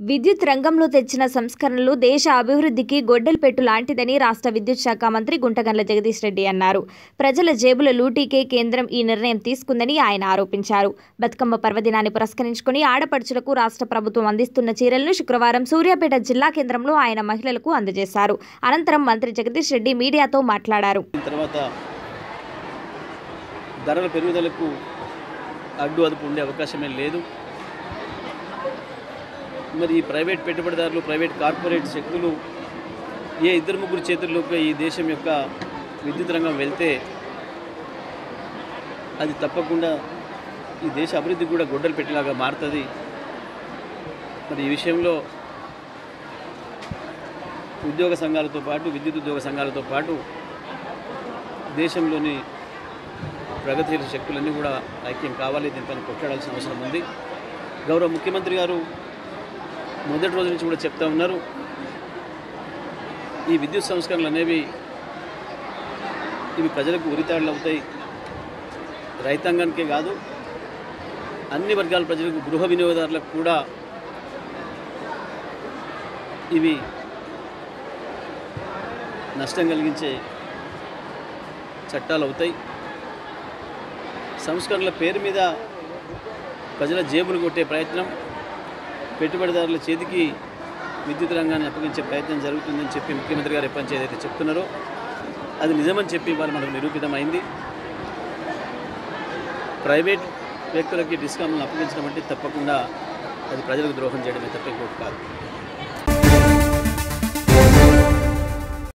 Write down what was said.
విద్యుత్ రంగంలో తెచ్చిన సంస్కరణలు దేశ అభివృద్ధికి గొడ్డలి పెట్టు లాంటిదని రాష్ట్ర విద్యుత్ శాఖ మంత్రి గుంటగండ్ల జగదీష్ రెడ్డి అన్నారు ప్రజల జేబుల లూటీకే కేంద్రం ఈ నిర్ణయం తీసుకుందని ఆయన ఆరోపించారు బతుకమ్మ పర్వదినాన్ని పురస్కరించుకుని ఆడపడుచులకు రాష్ట్ర ప్రభుత్వం అందిస్తున్న చీరలను శుక్రవారం సూర్యాపేట జిల్లా కేంద్రంలో ఆయన మహిళలకు అందజేశారు అనంతరం మంత్రి జగదీష్ రెడ్డి మీడియాతో మాట్లాడారు తర్వాత ధరల పెరుగుదలకు అడ్డు అదుపు ఉండే అవకాశమే లేదు మరి ఈ ప్రైవేట్ పెట్టుబడిదారులు ప్రైవేట్ కార్పొరేట్ శక్తులు ఏ ఇద్దరు ముగ్గురు చేతుల్లోకి ఈ దేశం యొక్క విద్యుత్ రంగం వెళ్తే అది తప్పకుండా ఈ దేశ అభివృద్ధికి కూడా గొడ్డలు పెట్టేలాగా మారుతుంది మరి ఈ విషయంలో ఉద్యోగ సంఘాలతో పాటు విద్యుత్ ఉద్యోగ సంఘాలతో పాటు దేశంలోని ప్రగతిశీల శక్తులన్నీ కూడా ఐక్యం కావాలి దీనిపైన కొట్లాడాల్సిన అవసరం ఉంది గౌరవ ముఖ్యమంత్రి గారు మొదటి రోజు నుంచి కూడా చెప్తా ఉన్నారు ఈ విద్యుత్ సంస్కరణలు అనేవి ఇవి ప్రజలకు ఉరితాడులు అవుతాయి రైతాంగానికే కాదు అన్ని వర్గాల ప్రజలకు గృహ వినియోగదారులకు కూడా ఇవి నష్టం కలిగించే చట్టాలు అవుతాయి సంస్కరణల పేరు మీద ప్రజల జేబులు కొట్టే ప్రయత్నం పెట్టుబడిదారుల చేతికి విద్యుత్ రంగాన్ని అప్పగించే ప్రయత్నం జరుగుతుందని చెప్పి ముఖ్యమంత్రి గారు ఎప్పటి నుంచి ఏదైతే చెప్తున్నారో అది నిజమని చెప్పి వాళ్ళు మనకు నిరూపితమైంది ప్రైవేట్ వ్యక్తులకి డిస్కౌంట్లను అప్పగించడం అంటే తప్పకుండా అది ప్రజలకు ద్రోహం చేయడమే తప్ప ఇంకోటి కాదు